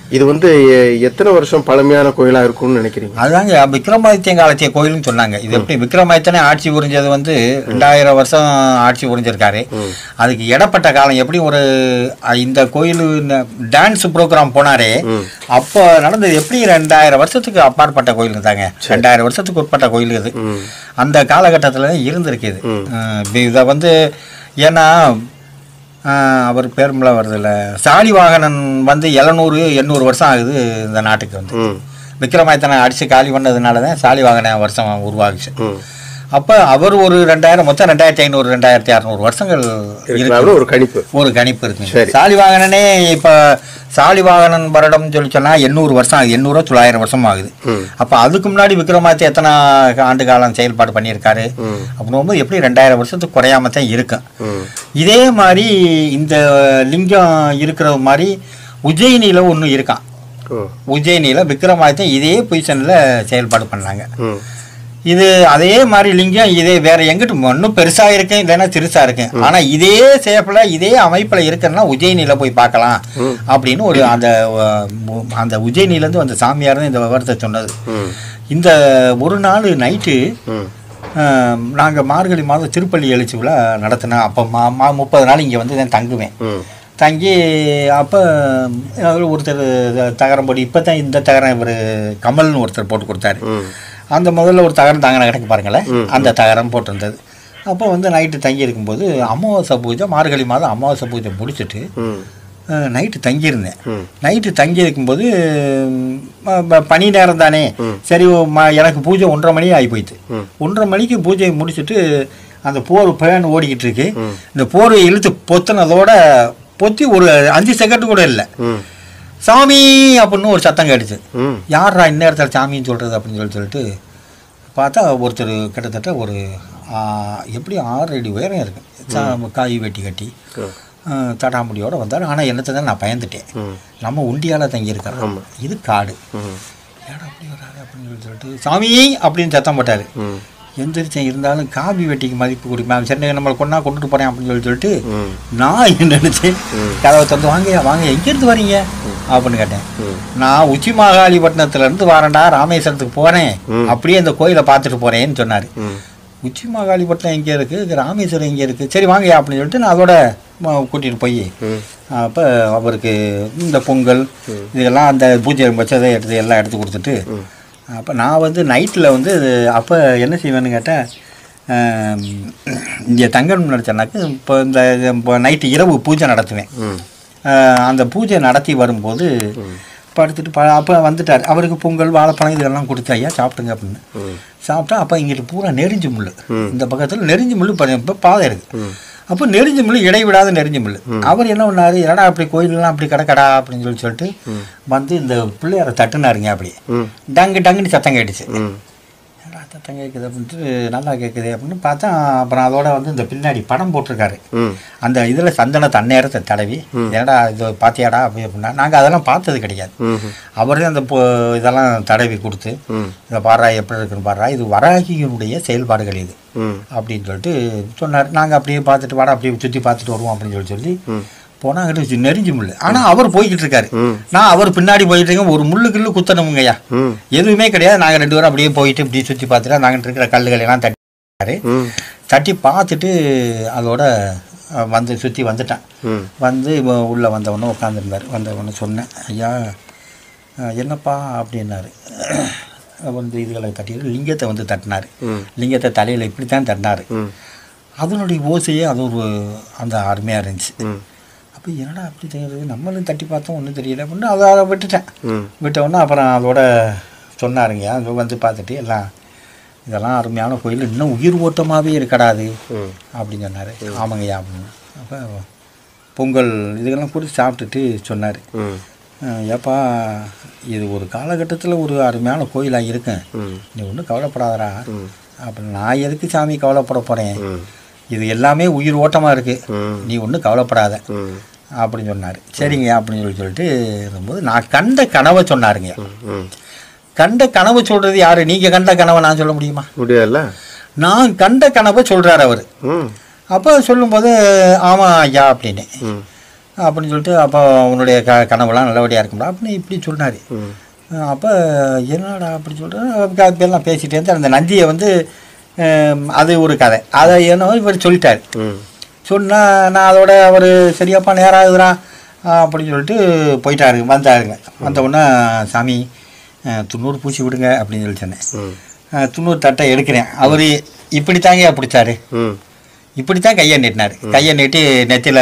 இது வந்து எ- எத்தனை வருஷம் பழமையான கோயிலா இருக்கும்னு நினைக்கிறீங்க அதுதாங்க விக்ரமாதித்யன் காலத்திய கோயில்னு சொன்னாங்க இது எப்படி விக்ரமாதித்தனே ஆட்சி புரிஞ்சது வந்து ரெண்டாயிரம் வருஷம் ஆட்சி புரிஞ்சிருக்காரு அதுக்கு இடப்பட்ட காலம் எப்படி ஒரு அஹ், இந்த கோயில் டான்ஸ் ப்ரோக்ராம் போனாரே அப்போ நடந்தது எப்படி ரெண்டாயிரம் வருஷத்துக்கு அப்பாற்பட்ட கோயில் தாங்க ரெண்டாயிரம் வருஷத்துக்கு உட்பட்ட கோயில் இது அந்த காலகட்டத்தில் தான் இருந்திருக்கு இது அஹ், இப்ப இதை வந்து ஏன்னா ஆஹ் அவர் பேருமில் வருதுல்ல சாலிவாகனன் வந்து எழுநூறு எண்ணூறு வருஷம் ஆகுது இந்த நாட்டுக்கு வந்து ம் விக்ரமாதித்தனை அடித்து காலி பண்ணதுனால தான் சாலிவாகன வருஷம் உருவாகுச்சு ம் அப்போ அவர் ஒரு ரெண்டாயிரம் மொத்தம் ரெண்டாயிரத்தி ஐநூறு ரெண்டாயிரத்தி அறநூறு வருஷங்கள் இருக்கு இருக்கிறாரு ஒரு கணிப்பு ஒரு கணிப்பு இருக்குங்க சரி. சாலிவாகனனே இப்போ சாலிவாகனன் வருடம் சொல்லி சொன்னால் எண்ணூறு வருஷம் ஆகுது எண்ணூறு தொள்ளாயிரம் வருஷம் ஆகுது ம். அப்போ அதுக்கு முன்னாடி விக்ரமாதித்ய எத்தனை ஆண்டு காலம் செயல்பாடு பண்ணியிருக்காரு ம். அப்படிங்கும்போது எப்படி ரெண்டாயிரம் வருஷத்துக்கு குறையாம தான் இருக்கும் ம் இதே மாதிரி இந்த லிங்கம் இருக்கிற மாதிரி உஜ்ஜயினியில் ஒன்று இருக்கான் ஓ உஜ்ஜயினியில் விக்ரமாதித்யன் இதே பொசிஷனில் செயல்பாடு பண்ணாங்க ம் இது அதே மாதிரி லிங்கம் இதே வேற எங்கிட்டு இன்னும் பெருசா இருக்கு இல்லைன்னா சிறுசா இருக்கு ஆனா இதே சேஃப்ல இதே அமைப்புல இருக்குன்னா உஜ்ஜயினில போய் பார்க்கலாம் அப்படின்னு ஒரு அந்த அஹ், மு- அந்த உஜ்ஜயினில இருந்து வந்த சாமியார் தான் இந்த விவரத்தை சொன்னது ம் இந்த ஒரு நாள் நைட்டு ம் நாங்கள் மார்கழி மாதம் திருப்பள்ளி எழுச்சி விழா நடத்தினோம் அப்போ மா மா முப்பது நாள் இங்கே வந்து நான் தங்குவேன் ம் தங்கி அப்போ ஒருத்தர் தகரம் இப்போ தான் இந்த தகரம் இவர் கமல்னு ஒருத்தர் போட்டு கொடுத்தாரு ம் அந்த முதல்ல ஒரு தகரம் தாங்கின கிடக்கு பாருங்களேன் அந்த தகரம் போட்டிருந்தது அப்போ வந்து நைட்டு தங்கி இருக்கும்போது அமாவாசை பூஜை மார்கழி மாதம் அமாவாசை பூஜை முடிச்சுட்டு ம் அஹ், நைட்டு தங்கியிருந்தேன் ம். நைட்டு தங்கி இருக்கும்போது ம- ம- பனி நேரம் தானே சரி ம- எனக்கு பூஜை ஒன்றரை மணி ஆகி போயிட்டு ஒன்றரை மணிக்கு பூஜையை முடிச்சுட்டு அந்த போர் பேன் ஓடிக்கிட்டு இருக்கு இந்த போர்வை இழுத்து பொத்துனதோட பொத்தி ஒரு அஞ்சு செகண்ட் கூட இல்லை ம் சாமி அப்படின்னு ஒரு சத்தம் கேட்டுச்சு ம் யாரா இந்நேரத்தில் சாமின்னு சொல்கிறது அப்படின்னு சொல்லி சொல்லிட்டு பார்த்தா ஒருத்தர் கிட்டத்தட்ட ஒரு ஆ, எப்படி ஆறு அடி உயரம் இருக்கு சா- காய் வெட்டி கட்டி ஆ, தடாமுடியோட வந்தார் ஆனால் என்னத்தை தான் நான் பயந்துட்டேன் ம் நம்ம உண்டியால தங்கி இருக்கிறோம் இது காடு ம் ஏடா அப்படி வராது அப்படின்னு சொல்லி சொல்லிட்டு சாமி அப்படின்னு சத்தம் போட்டார் ம் எந்திரிச்சேன் இருந்தாலும் காபி வெட்டிக்கு மதிப்பு கொடுக்குமா சரி நம்மளை கொண்டா கொண்டுட்டு போகிறேன் அப்படின்னு சொல்லி சொல்லிட்டு ம் நான் என்ன நினச்சேன் கதவை திறந்து வாங்கய்யா வாங்க எங்கேருந்து வரீங்க அப்படின்னு கேட்டேன் ம். நான் உச்சி மாகாளிபட்டினத்துல இருந்து வரேன்டா ராமேஸ்வரத்துக்கு போறேன் அப்படியே இந்த கோயிலை பார்த்துட்டு போறேன்னு சொன்னாரு ம் உச்சி மாகாளிபட்டினம் எங்கே இருக்கு இது ராமேஸ்வரம் எங்கே இருக்கு சரி வாங்கய்யா அப்படின்னு சொல்லிட்டு நான் அதோட ம- கூட்டிட்டு போய் ம் அப்போ அவருக்கு இந்த பொங்கல் இதெல்லாம் அந்த பூஜை வச்சதை எடுத்து எல்லாம் எடுத்து கொடுத்துட்டு அப்போ நான் வந்து நைட்டில் வந்து அப்போ என்ன செய்வேன்னு கேட்டேன் இங்கே தங்கணும் நினச்சேன்னாக்கு இப்போ இந்த இப்போ நைட்டு இரவு பூஜை நடத்துவேன் ம் ஆஹ் அந்த பூஜை நடத்தி வரும்போது படுத்துட்டு ப அப்போ வந்துட்டார் அவருக்கு பொங்கல் வாழைப்பழம் இதெல்லாம் கொடுத்து ஐயா சாப்பிடுங்க அப்படின்னு சாப்பிட்டா அப்போ இங்கிட்டு பூரா நெறிஞ்சு முள் இந்த பக்கத்தில் நெறிஞ்சு முள் இப்போ பாதை இருக்கு அப்போ நெறிஞ்சு முள் இடைவிடாத நெறிஞ்சு முள் அவர் என்ன பண்ணாரு என்னடா அப்படி கோயிலெல்லாம் அப்படி கிடக்கடா அப்படின்னு சொல்லி சொல்லிட்டு வந்து இந்த பிள்ளையாரை தட்டுனாருங்க அப்படி ம் டங்கு டங்குன்னு சத்தம் கேட்டுச்சு ம் என்னடா சத்தம் கேட்குது அப்படின்ட்டு நல்லா கேட்குது அப்படின்னு பார்த்தா அப்புறம் அதோட வந்து இந்த பின்னாடி படம் போட்டிருக்காரு ம் அந்த இதில் சந்தனத்தை அந்நேரத்தை தடவி என்னடா இது பாத்தியாடா அப்படி அப்படின்னா நாங்கள் அதெல்லாம் பார்த்தது கிடையாது ம் அவரே அந்த பொ- இதெல்லாம் தடவி கொடுத்து ம் இதை பாடுறா எப்படி இருக்குன்னு பாடுறா இது வராகியினுடைய செயல்பாடுகள் இது ம் அப்படின்னு சொல்லிட்டு சொன்னார் நாங்கள் அப்படியே பார்த்துட்டு வாடா அப்படியே சுற்றி பார்த்துட்டு வருவோம் அப்படின்னு சொல்லி சொல்லி போனாங்கிட்டு நெறிஞ்சு முள் ஆனால் அவர் போய்கிட்டு இருக்காரு நான் அவர் பின்னாடி போயிட்டு இருக்கேன் ஒரு முள்ளு கிள்ளு குத்தணுங்கய்யா ம் எதுவுமே கிடையாது நாங்கள் ரெண்டு பேரும் அப்படியே போயிட்டு இப்படி சுற்றி பார்த்துட்டு நாங்கள் இருக்கிற கல்லுகளை எல்லாம் தட்டி ம் தட்டி பார்த்துட்டு அதோட அஹ், வந்து சுற்றி வந்துட்டேன் ம் வந்து இவன் உள்ளே வந்தவொடனே உட்காந்துருந்தார் வந்தவொடனே சொன்னேன் ஐயா அஹ், என்னப்பா அப்படின்னாரு வந்து இதுகளை தட்டிட்டு லிங்கத்தை வந்து தட்டினார் ம். லிங்கத்தை தலையில் இப்படி தான் தட்டினார் ம் அதனுடைய ஓசையே அது ஒரு அந்த அருமையாக இருந்துச்சு ம் அப்போ என்னடா அப்படி தெரியுது நம்மளும் தட்டி பார்த்தோம் ஒன்றும் தெரியல அப்படின்னு அதை அதை விட்டுட்டேன் ம் விட்டவுடனே அப்புறம் அதோட சொன்னாருங்க அங்கே வந்து பார்த்துட்டு எல்லாம் இதெல்லாம் அருமையான கோயில் இன்னும் உயிர் ஓட்டமாகவே இருக்கடாது ம் அப்படின்னு சொன்னார் ஆமாங்கய்யா அப்படின்னு அப்போ பொங்கல் இதுக்கெல்லாம் கூட சாப்பிட்டுட்டு சொன்னார் ம் ஏப்பா இது ஒரு காலகட்டத்தில் ஒரு அருமையான கோயிலாக இருக்கேன் ம் நீ ஒன்றும் கவலைப்படாதடா ம் அப்போ நான் எதுக்கு சாமி கவலைப்பட போகிறேன் ம் இது எல்லாமே உயிர் ஓட்டமாக இருக்குது ம் நீ ஒன்றும் கவலைப்படாத ம் அப்படின்னு சொன்னார் சரிங்க அப்படின்னு சொல்லி சொல்லிட்டு இருக்கும்போது நான் கண்ட கனவை சொன்னாருங்க ம் கண்ட கனவு சொல்கிறது யார் நீங்கள் கண்ட கனவை நான் சொல்ல முடியுமா முடியாதுல்ல நான் கண்ட கனவை சொல்கிறார் அவர் ம் அப்போ சொல்லும்போது ஆமாம் ஐயா அப்படின்னு ம் அப்படின்னு சொல்லிட்டு அப்போ உன்னுடைய க கனவுலாம் நல்லபடியாக இருக்கும்டா அப்படின்னு இப்படி சொன்னார் ம் அப்போ என்னடா அப்படி சொல்கிறேன் எல்லாம் பேசிட்டே இருந்து அந்த நந்தியை வந்து அஹ், அது ஒரு கதை அதை என்ன இவர் சொல்லிட்டார் ம் சொன்னால் நான் அதோட அவர் சரியாப்பா நேரம் ஆகுதுறான் அப்படின்னு சொல்லிட்டு போயிட்டாரு வந்தாருங்க வந்த உடனே சாமி அஹ், துண்ணூறு பூச்சி விடுங்க அப்படின்னு சொல்லி சொன்னேன் ம் அஹ், துண்ணூறு தட்டை எடுக்கிறேன் அவர் இப்படி தாங்க பிடிச்சாரு ம் இப்படி தான் கையை நீட்டினார் கையை நீட்டி நெத்தியில்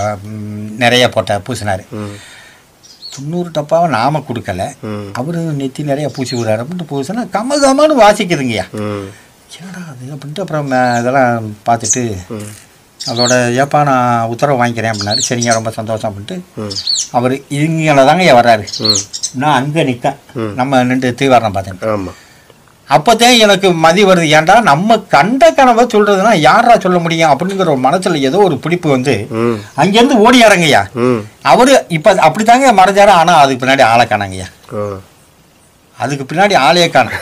நிறைய போட்டார் பூசினார் ம் துண்ணூறு டப்பாவை நாம கொடுக்கல ம் அவரு நெத்தி நிறைய பூசி விடுறாரு அப்படின்ட்டு பூசினா கம கமன்னு வாசிக்குதுங்கய்யா ம் என்னடா அது அப்படின்ட்டு அப்புறம் அஹ், இதெல்லாம் பார்த்துட்டு ம் அதோட ஏப்பா நான் உத்தரவு வாங்கிக்கிறேன் அப்படின்னாரு சரிங்க ரொம்ப சந்தோஷம் அப்படின்ட்டு ம் அவர் இங்கே தாங்க வர்றாரு ம் நான் அங்கே நிற்கேன் ம். நம்ம நின்று தீவாரம் பார்த்தேன் ஆமாம் அப்போதான் எனக்கு மதி வருது ஏன்டா நம்ம கண்ட கனவை சொல்றதுன்னா யாரா சொல்ல முடியும் அப்படிங்கிற ஒரு மனசுல ஏதோ ஒரு பிடிப்பு வந்து ம் அங்கேருந்து ஓடி இறங்கய்யா ம் அவரு இப்போ அப்படித்தாங்க மறைஞ்சாரு ஆனா அதுக்கு பின்னாடி ஆளை காணாங்கய்யா ஓ அதுக்கு பின்னாடி ஆளையே காணும்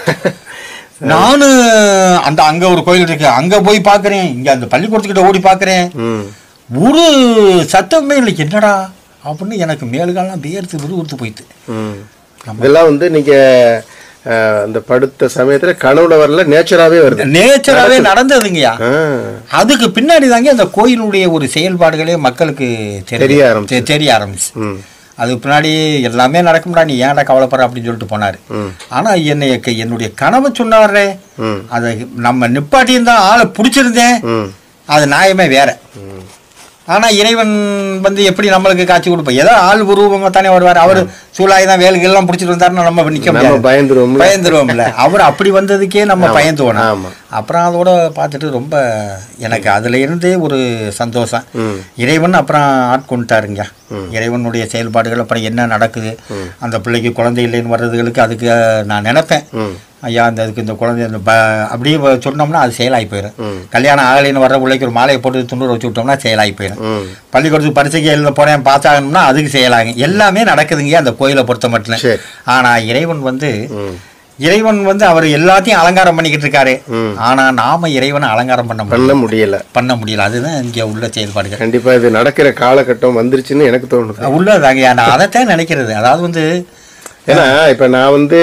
நானு அந்த அங்க ஒரு கோயில் இருக்கு அங்க போய் பார்க்கறேன் இங்க அந்த பள்ளிக்கூடத்துக்கிட்ட ஓடி பார்க்கறேன் ம் ஒரு சத்தமே இல்லை என்னடா அப்படின்னு எனக்கு மேலுகாலாம் பேர்த்து விறுவிறுத்து போயிட்டு ம் இதெல்லாம் வந்து நீங்க அஹ், அந்த படுத்த சமயத்துல கனவுல வரல நேச்சராகவே வருது நேச்சராகவே நடந்ததுங்கய்யா ஆ அதுக்கு பின்னாடி தாங்க அந்த கோயிலுடைய ஒரு செயல்பாடுகளே மக்களுக்கு தெரிய ஆரம்பிச்சு. தெ- தெரிய ஆரம்பிச்சு ம் அதுக்கு பின்னாடி எல்லாமே நடக்கும்டா நீ ஏன்டா கவலைப்படுற அப்படின்னு சொல்லிட்டு போனாரு ம் ஆனா என்னை என்னுடைய கனவை சொன்னாரே ம் அதை நம்ம நிப்பாட்டியிருந்தா ஆளை பிடிச்சிருந்தேன் ம் அது நியாயமே வேற ம் ஆனா இறைவன் வந்து எப்படி நம்மளுக்கு காட்சி கொடுப்போம் ஏதோ ஆள் உருவமா தானே வருவார் அவர் சூழாய் தான் வேலுக்கு எல்லாம் பிடிச்சிட்டு வந்தாருன்னா நம்ம நிக்க நம்ம முடியாது பயந்துருவோம்ல பயந்துருவோம்ல அவர் அப்படி வந்ததுக்கே நம்ம பயந்துவோம் ஆமா அப்புறம் அதோட பார்த்துட்டு ரொம்ப எனக்கு அதுல இருந்தே ஒரு சந்தோஷம் ம் இறைவன் அப்புறம் ஆட்கொண்டுட்டாருங்க இறைவனுடைய செயல்பாடுகள் அப்புறம் என்ன நடக்குது அந்த பிள்ளைக்கு குழந்தை இல்லைன்னு வர்றதுகளுக்கு அதுக்கு நான் நினைப்பேன் ம் ஐயா இந்த அதுக்கு இந்த குழந்தை இந்த ப அப்படியே வ- சொன்னோம்னா அது செயலாகி போயிடும் ம் கல்யாணம் ஆகலைன்னு வர்ற பிள்ளைக்கு ஒரு மாலையை போட்டு துண்ணூறு வச்சு விட்டோம்னா செயலாகி போயிடும் ம் பள்ளிக்கூடத்துக்கு பரிசைக்கு எழுத போறேன் பாஸ் ஆகணும்னா அதுக்கு செயலாகும் எல்லாமே நடக்குதுங்க அந்த கோயிலை பொறுத்த மட்டும் சரி ஆனா இறைவன் வந்து ம் இறைவன் வந்து அவர் எல்லாத்தையும் அலங்காரம் பண்ணிக்கிட்டு இருக்காரு ம் ஆனா நாம இறைவனை அலங்காரம் பண்ண முடியல பண்ண முடியல பண்ண முடியல அதுதான் இங்க உள்ள செயல்பாடுகள் கண்டிப்பா இது நடக்கிற காலகட்டம் வந்துருச்சுன்னு எனக்கு தோணுது உள்ளதாங்க நான் அதைத்தான் நினைக்கிறது அதாவது வந்து ஏன்னா இப்ப நான் வந்து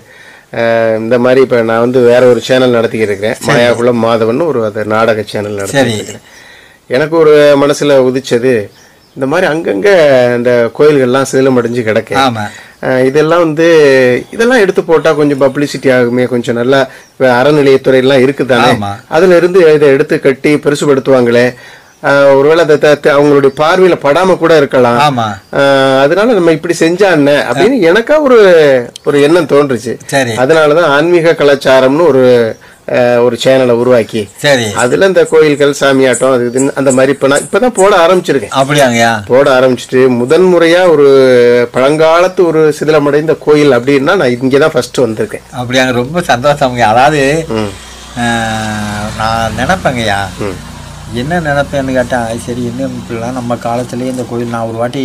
அஹ், இந்த மாதிரி இப்ப நான் வந்து வேற ஒரு சேனல் நடத்திக்கிட்டு இருக்கிறேன் மாயாகுளம் மாதவன் ஒரு அது நாடக சேனல் சரி நடத்திட்டு இருக்கிறேன் எனக்கு ஒரு மனசுல உதிச்சது இந்த மாதிரி அங்கங்க இந்த கோயில்கள்லாம் சிதிலமடைஞ்சு கிடக்கு ஆமா அஹ், இதெல்லாம் வந்து இதெல்லாம் எடுத்து போட்டா கொஞ்சம் பப்ளிசிட்டி ஆகுமே கொஞ்சம் நல்லா இப்ப அறநிலையத்துறை எல்லாம் இருக்குதானே ஆமா. அதுல இருந்து இதை எடுத்து கட்டி பெருசுபடுத்துவாங்களே அஹ், ஒருவேளை அதை த- த- அவங்களுடைய பார்வையில படாம கூட இருக்கலாம் ஆமா ஆஹ் அதனால நம்ம இப்படி செஞ்சா என்ன அப்படின்னு எனக்கா ஒரு ஒரு எண்ணம் தோன்றுச்சு சரி அதனாலதான் ஆன்மீக கலாச்சாரம்னு ஒரு ஆஹ் ஒரு சேனலை உருவாக்கி சரி அதுல இந்த கோயில்கள் சாமியாட்டம் அது இதுன்னு அந்த மாதிரி இப்ப நான் இப்பதான் போட ஆரம்பிச்சிருக்கேன் அப்படியாங்கய்யா போட ஆரம்பிச்சுட்டு முதன் முறையா ஒரு பழங்காலத்து ஒரு சிதிலமடைந்த கோயில் அப்படின்னா நான் இங்கதான் ஃபர்ஸ்ட் வந்திருக்கேன் அப்படியாங்க ரொம்ப சந்தோஷம்ங்க அதாவது ம் ஆஹ், நான் நினைப்பேங்கய்யா ம் என்ன நினைப்பேன்னு கேட்டால் சரி என்ன இப்படிலாம் நம்ம காலத்திலேயே இந்த கோயில் நான் ஒரு வாட்டி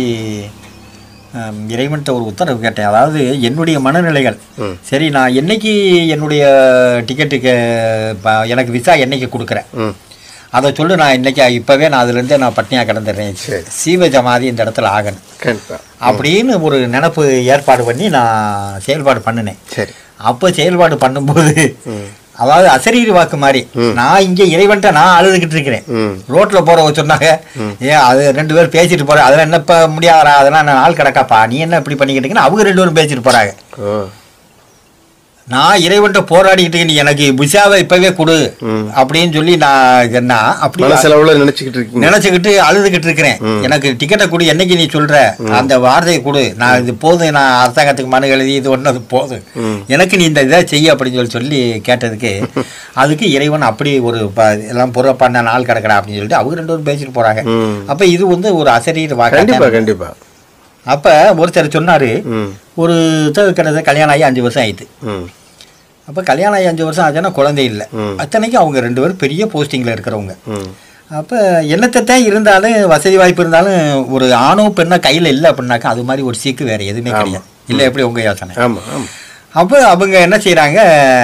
ஆம், இறைவன்கிட்ட ஒரு உத்தரவு கேட்டேன் அதாவது என்னுடைய மனநிலைகள் ம். சரி நான் என்னைக்கு என்னுடைய டிக்கெட்டுக்கு ப- எனக்கு விசா என்னைக்கு கொடுக்குறேன் ம் அதை சொல்லு நான் இன்னைக்கு இப்போவே நான் அதுலேருந்தே நான் பட்னியாக கிடந்துடுறேன் சரி. சீவ ஜமாதி இந்த இடத்துல ஆகணும் கண்டிப்பா அப்படின்னு ஒரு நினப்பு ஏற்பாடு பண்ணி நான் செயல்பாடு பண்ணினேன் சரி அப்போ செயல்பாடு பண்ணும்போது ம் அதாவது அசரீரி வாக்கு மாதிரி நான் இங்கே இறைவன்ட்ட நான் அழுதுகிட்டு இருக்கிறேன் ம் ரோட்ல போறவங்க சொன்னாங்க ஏன் அது ரெண்டு பேரும் பேசிட்டு போற அதெல்லாம் என்ன இப்ப முடியாதா அதெல்லாம் நான் ஆள் கிடக்காப்பா நீ என்ன இப்படி பண்ணிக்கிட்டீங்கன்னு அவங்க ரெண்டு பேரும் பேசிட்டு போறாங்க ஓ நான் இறைவன்ட்ட போராடிக்கிட்டு இருக்கேன், நீ எனக்கு விசாவை இப்பவே கொடு ம் அப்படின்னு சொல்லி நான் என்ன அப்படி மனசளவுல நினைச்சுக்கிட்டு இருக்கீங்க நினைச்சுக்கிட்டு அழுதுகிட்டு இருக்கிறேன் எனக்கு டிக்கெட்டை கொடு என்னைக்கு நீ சொல்ற அந்த வார்த்தையை கொடு நான் இது போதும் நான் அரசாங்கத்துக்கு மனு எழுதி இது ஒன்று போதும் ம் எனக்கு நீ இந்த இதை செய்ய அப்படின்னு சொல்லி சொல்லி கேட்டதுக்கு அதுக்கு இறைவன் அப்படி ஒரு ப- எல்லாம் பொறுப்பான நாள் கிடக்கடா அப்படின்னு சொல்லிட்டு அவங்க ரெண்டு பேரும் பேசிட்டு போறாங்க ம் அப்ப இது வந்து ஒரு அசரீர் வாக்கு கண்டிப்பா கண்டிப்பா அப்ப ஒருத்தர் சொன்னாரு ம் ஒரு கிட்டத்தட்ட கல்யாணம் ஆகி அஞ்சு வருஷம் ஆயிட்டு ம் அப்ப கல்யாணம் ஆகி அஞ்சு வருஷம் ஆச்சுன்னா குழந்தை இல்லை ம். அத்தனைக்கு அவங்க ரெண்டு பேரும் பெரிய போஸ்டிங்ல இருக்கிறவங்க ம் அப்ப என்னத்தான் இருந்தாலும் வசதி வாய்ப்பு இருந்தாலும் ஒரு ஆணோ பெண்ணோ கையில இல்லை அப்படின்னாக்கா அது மாதிரி ஒரு சீக்கு வேற எதுவுமே கிடையாது இல்லை எப்படி உங்க யோசனை ஆமா ஆமா அப்போ அவங்க என்ன செய்கிறாங்க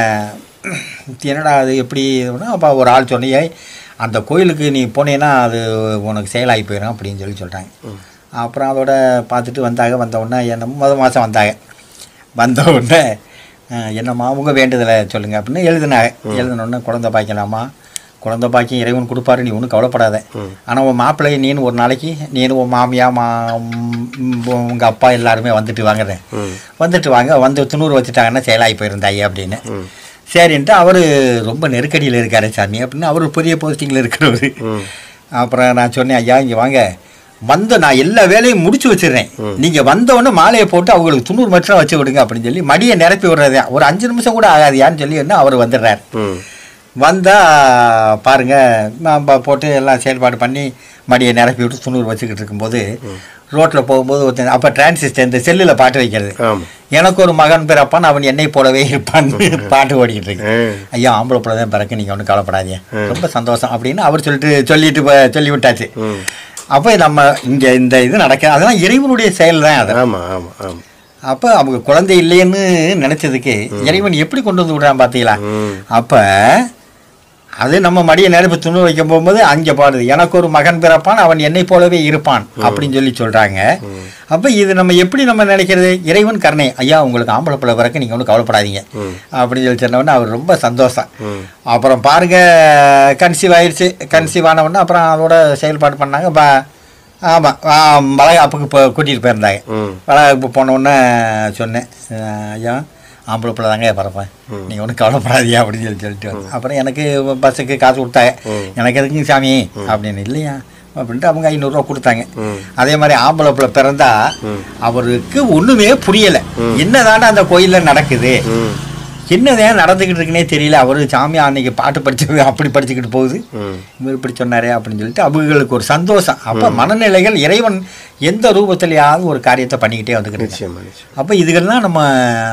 என்னடா அது எப்படி அப்போ ஒரு ஆள் சொன்னியே அந்த கோயிலுக்கு நீ போனேன்னா அது உனக்கு செயலாகி போயிடும் அப்படின்னு சொல்லி சொல்கிறாங்க அப்புறம் அதோட பார்த்துட்டு வந்தாங்க வந்த உடனே என்ன முத மாதம் வந்தாங்க வந்த உடனே அஹ், என்னம்மா உங்கள் வேண்டுதலை சொல்லுங்கள் அப்படின்னு எழுதினாங்க எழுதின உடனே குழந்தை பாய்க்கலாமா குழந்தை பாக்கியம் இறைவன் கொடுப்பாரு நீ ஒன்றும் கவலைப்படாத ஆனால் உன் மாப்பிள்ளையை நீனு ஒரு நாளைக்கு நீனு உன் மாமியா மா உங்கள் அப்பா எல்லாருமே வந்துட்டு வாங்குறேன் வந்துட்டு வாங்க வந்து துணூறு வச்சுட்டாங்கன்னா செயலாகி போயிருந்தாயே அப்படின்னு சரின்ட்டு அவர் ரொம்ப நெருக்கடியில் இருக்காரு சாமி அப்படின்னு அவர் பெரிய போஸ்டிங்கில் இருக்கிறவர் அப்புறம் நான் சொன்னேன் ஐயா இங்கே வாங்க வந்த நான் எல்லா வேலையும் முடிச்சு வச்சிடுறேன் நீங்க வந்த உடனே மாலையை போட்டு அவங்களுக்கு துண்ணூறு மட்டும் வச்சு விடுங்க அப்படின்னு சொல்லி மடியை நிரப்பி விடுறதே ஒரு அஞ்சு நிமிஷம் கூட ஆகாதியான்னு சொல்லி என்ன அவர் வந்துடுறார் ம் வந்தா பாருங்க நான் ப- போட்டு எல்லாம் செயல்பாடு பண்ணி மடியை நிரப்பி விட்டு துண்ணூறு வச்சுக்கிட்டு இருக்கும்போது ரோட்டில் போகும்போது ஒருத்தன் அப்போ டிரான்சிஸ்டர் இந்த செல்லில் பாட்டு வைக்கிறது ஆமாம் எனக்கு ஒரு மகன் பிறப்பான் அவன் என்னை போலவே இருப்பான்னு பாட்டு ஓடிக்கிட்டு இருக்கு ஆ ஐயா ஆம்பளை பிள்ளை தான் பிறக்க நீங்கள் ஒன்றும் கவலைப்படாதீங்க ரொம்ப சந்தோஷம் அப்படின்னு அவர் சொல்லிட்டு சொல்லிட்டு ப- சொல்லி விட்டாச்சு ம் அப்போ நம்ம இங்கே இந்த இது நடக்க அதெல்லாம் இறைவனுடைய செயல் தான் அது ஆமாம் ஆமாம் ஆமாம் அப்போ அவங்க குழந்தை இல்லைன்னு நினச்சதுக்கு இறைவன் எப்படி கொண்டு வந்து விடுறான் பார்த்தீங்களா ம் அப்போ அது நம்ம மடியை நெருப்பு துணி வைக்க போகும்போது அங்கே பாடுது எனக்கு ஒரு மகன் பிறப்பான் அவன் என்னை போலவே இருப்பான் அப்படின்னு சொல்லி சொல்கிறாங்க அப்போ இது நம்ம எப்படி நம்ம நினைக்கிறது இறைவன் கருணை ஐயா உங்களுக்கு ஆம்பளை பிள்ளை பிறக்க நீங்கள் ஒன்றும் கவலைப்படாதீங்க ம். அப்படின்னு சொல்லி சொன்னவொடனே அவர் ரொம்ப சந்தோஷம் ம் அப்புறம் பாருங்க கன்சீவ் ஆயிடுச்சு கன்சீவ் ஆன உடனே அப்புறம் அதோட செயல்பாடு பண்ணாங்க ப ஆமாம் வளகாப்புக்கு இப்போ கூட்டிகிட்டு போயிருந்தாங்க ம் வளகாப்பு போன உடனே சொன்னேன் அஹ் ஐயா ஆம்பளை பிள்ளை தாங்க பிறப்பேன் நீங்கள் ஒன்றும் கவலைப்படாதீங்க அப்படின்னு சொல்லி சொல்லிட்டு வந்தேன். அப்புறம் எனக்கு பஸ்ஸுக்கு காசு கொடுத்தாங்க எனக்கு எதுக்குங்க சாமி அப்படின்னு இல்லையா அப்படின்ட்டு அவங்க ஐநூறுரூவா கொடுத்தாங்க ம். அதே மாதிரி ஆம்பளை பிள்ளை பிறந்தா அவருக்கு ஒன்றுமே புரியலை என்னதாண்டா அந்த கோயிலில் நடக்குது ம் என்னதான் நடந்துக்கிட்டு இருக்குன்னே தெரியல அவர் சாமி அன்னைக்கு பாட்டு படிச்சு அப்படி படிச்சுக்கிட்டு போகுது ம் இவர் இப்படி சொன்னாரே அப்படின்னு சொல்லிட்டு அவங்களுக்கு ஒரு சந்தோஷம் அப்போ மனநிலைகள் இறைவன் எந்த ரூபத்திலேயாவது ஒரு காரியத்தை பண்ணிக்கிட்டே வந்துக்கிட்டு இருக்கான். நிச்சயமா நிச்சயம் அப்போ இதுகள்லாம் நம்ம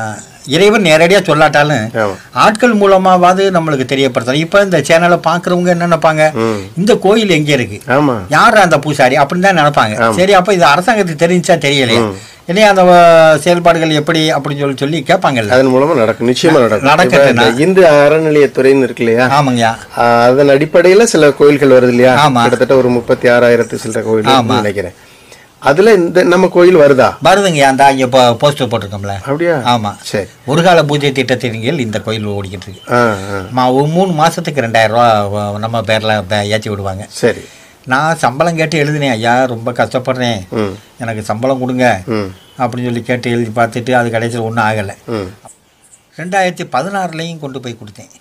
இறைவன் நேரடியாக சொல்லாட்டாலும் ஆமாம் ஆட்கள் மூலமாவது நம்மளுக்கு தெரியப்படுத்தணும் இப்போ இந்த சேனலை பார்க்குறவங்க என்ன நினைப்பாங்க ம் இந்த கோயில் எங்கே இருக்கு ஆமாம் யார் அந்த பூசாரி அப்படின்னு தான் நினைப்பாங்க ஆமா. சரி அப்போ இது அரசாங்கத்துக்கு தெரிஞ்சா தெரியலையே ம். இல்லையா அந்த அஹ், செயல்பாடுகள் எப்படி அப்படின்னு சொல்லி சொல்லி கேட்பாங்கல்ல அதன் மூலமா நடக்கும் நிச்சயமா நடக்கும் நடக்கட்டும்னா. இப்ப இந்த இந்து அறநிலையத்துறைன்னு இருக்கு இல்லையா ஆமாங்கய்யா ஆஹ் அதன் அடிப்படையில சில கோயில்கள் வருது இல்லையா ஆமா. கிட்டத்தட்ட ஒரு முப்பத்தி ஆறாயிரத்து சில்லற கோயில் ஆமா. இருக்குன்னு நினைக்கிறேன் அதுல இந்த நம்ம கோயில் வருதா வருதுங்கய்யா அந்த இங்கே இப்போ போஸ்டர் போட்டிருக்கோம்ல அப்படியா ஆமாம் சரி ஒரு கால பூஜை திட்டத்தின் கீழ் இந்த கோயில் ஓடிக்கிட்டு இருக்கு ஆ ஆ மா ஒரு மூணு மாதத்துக்கு ரெண்டாயிரம் ரூபா வ- நம்ம பேரில் ஏற்றி விடுவாங்க சரி நான் சம்பளம் கேட்டு எழுதினேன் ஐயா ரொம்ப கஷ்டப்படுறேன் ம் எனக்கு சம்பளம் கொடுங்க ம் அப்படின்னு சொல்லி கேட்டு எழுதி பார்த்துட்டு அது கடைசியில் ஒன்றும் ஆகலை ம் ரெண்டாயிரத்தி பதினாறுலையும் கொண்டு போய் கொடுத்தேன்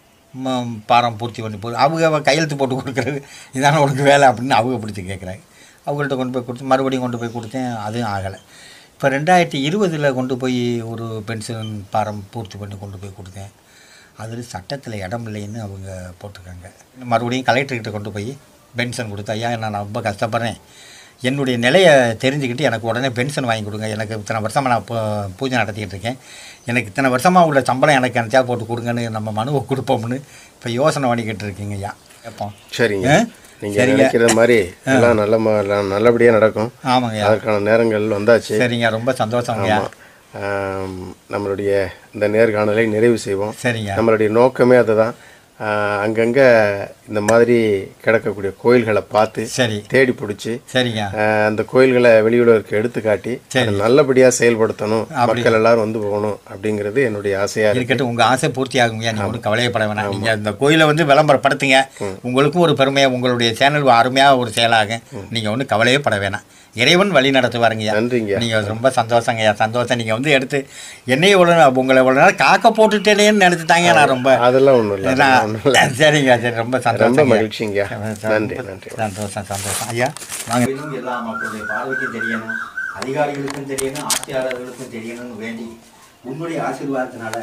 ம- பாரம் பூர்த்தி பண்ணி போய் அவங்க கையெழுத்து போட்டு கொடுக்குறது இதான உனக்கு வேலை அப்படின்னு அவங்க பிடிச்சி கேட்குறாங்க அவங்கள்ட்ட கொண்டு போய் கொடுத்து மறுபடியும் கொண்டு போய் கொடுத்தேன் அதுவும் ஆகலை இப்போ ரெண்டாயிரத்தி இருபதில் கொண்டு போய் ஒரு பென்ஷன் பாரம் பூர்த்தி பண்ணி கொண்டு போய் கொடுத்தேன் அதில் சட்டத்தில் இடம் இல்லைன்னு அவங்க போட்டிருக்காங்க மறுபடியும் கலெக்டர்கிட்ட கொண்டு போய் பென்ஷன் கொடுத்து ஐயா நான் ரொம்ப கஷ்டப்படுறேன் என்னுடைய நிலையை தெரிஞ்சுக்கிட்டு எனக்கு உடனே பென்ஷன் வாங்கி கொடுங்க எனக்கு இத்தனை வருஷமாக நான் இப்போ பூஜை நடத்திக்கிட்டு இருக்கேன் எனக்கு இத்தனை வருஷமாக உள்ள சம்பளம் எனக்கு நினச்சா போட்டு கொடுங்கன்னு நம்ம மனுவை கொடுப்போம்னு இப்போ யோசனை பண்ணிக்கிட்டு இருக்கீங்க ஐயா கேட்போம் சரிங்க ஆ? நீங்க சரிங்க. நினைக்கிற மாதிரி எல்லாம் நல்ல ம- நல்லபடியா நடக்கும் ஆமாங்க ஐயா அதற்கான நேரங்கள் வந்தாச்சு சரிங்க ரொம்ப சந்தோஷம் ஐயா ஆமா ஆம், நம்மளுடைய இந்த நேர்காணலை நிறைவு செய்வோம் சரிங்க நம்மளுடைய நோக்கமே அதுதான் ஆஹ், அங்கங்க இந்த மாதிரி கிடக்கக்கூடிய கோயில்களை பார்த்து சரி தேடி பிடிச்சி சரிங்க ஆஹ், அந்த கோயில்களை வெளியுலகிற்கு எடுத்து காட்டி அதை நல்லபடியா செயல்படுத்தணும் மக்கள் எல்லாரும் வந்து போகணும் அப்படிங்கிறது என்னுடைய ஆசையா இருக்கு இருக்கட்டும் உங்க ஆசை பூர்த்தி ஆகுங்க நீங்க ஒன்றும் கவலையப்பட வேணாம் நீங்க இந்த கோயிலை வந்து விளம்பரப்படுத்துங்க உங்களுக்கும் ஒரு பெருமையா உங்களுடைய சேனல் அருமையா ஒரு செயலாகும் நீங்க ஒன்றும் கவலையே பட வேணாம் இறைவன் வழி நடத்துவாருங்கய்யா நன்றிங்க நீங்க ரொம்ப சந்தோஷங்கய்யா சந்தோஷம் நீங்க வந்து எடுத்து என்னைய இவ்வளோ நே- உங்களை இவ்வளோ நேரம் காக்க போட்டுட்டேனேன்னு நினைச்சுட்டாங்க நான் ரொம்ப அதெல்லாம் ஒண்ணும் இல்லை நான் சரிங்க சரி ரொம்ப ரொம்ப சந்தோஷம் மகிழ்ச்சிங்க நன்றி நன்றி சந்தோஷம் சந்தோஷம் ஐயா வாங்க எல்லா மக்களுடைய பார்வைக்கும் தெரியணும் அதிகாரிகளுக்கும் தெரியணும் ஆட்சியாளர்களுக்கும் தெரியணும்னு வேண்டி உன்னுடைய ஆசீர்வாதத்தினால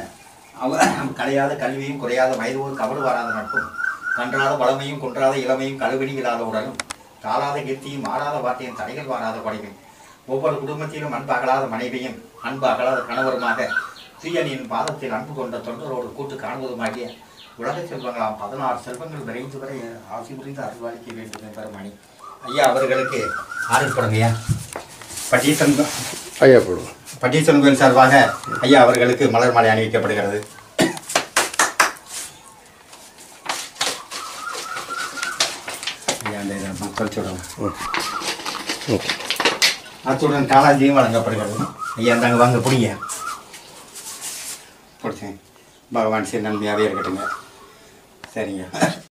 அவ கலையாத கல்வியும் குறையாத வயதோடு கவடு வராத நட்பும் கன்றாத வளமையும் குன்றாத இளமையும் கழுவினிகளாத உடலும் தாளாத கீர்த்தியும் மாறாத வார்த்தையும் தடைகள் வாராத படையும் ஒவ்வொரு குடும்பத்திலும் அன்பு அகலாத மனைவியும் அன்பு அகலாத கணவருமாக தூயனின் பாதத்தில் அன்பு கொண்ட தொண்டரோடு கூட்டு காணுவதுமாகிய உலக செல்வங்களாம் பதினாறு செல்வங்கள் விரைந்து வரை ஆசி புரிந்து அருள்வாளிக்க வேண்டும் பெருமானி ஐயா அவர்களுக்கு ஆறுபடுங்க ஐயா பட்டீசன் ஐயா போடுவோம் பட்டீசன் கோயில் சார்பாக ஐயா அவர்களுக்கு மலர் மாலை அணிவிக்கப்படுகிறது ஐயா அந்த இதை தொலைச்சு விடுங்க ம் ஓகே அத்துடன் காலாஞ்சியும் வழங்கப்படுகிறது ஐயா இருந்தாங்க வாங்க பிடிங்க பிடிச்சேன் பகவான் சரி நன்மையாகவே இருக்கட்டுங்க சரிங்க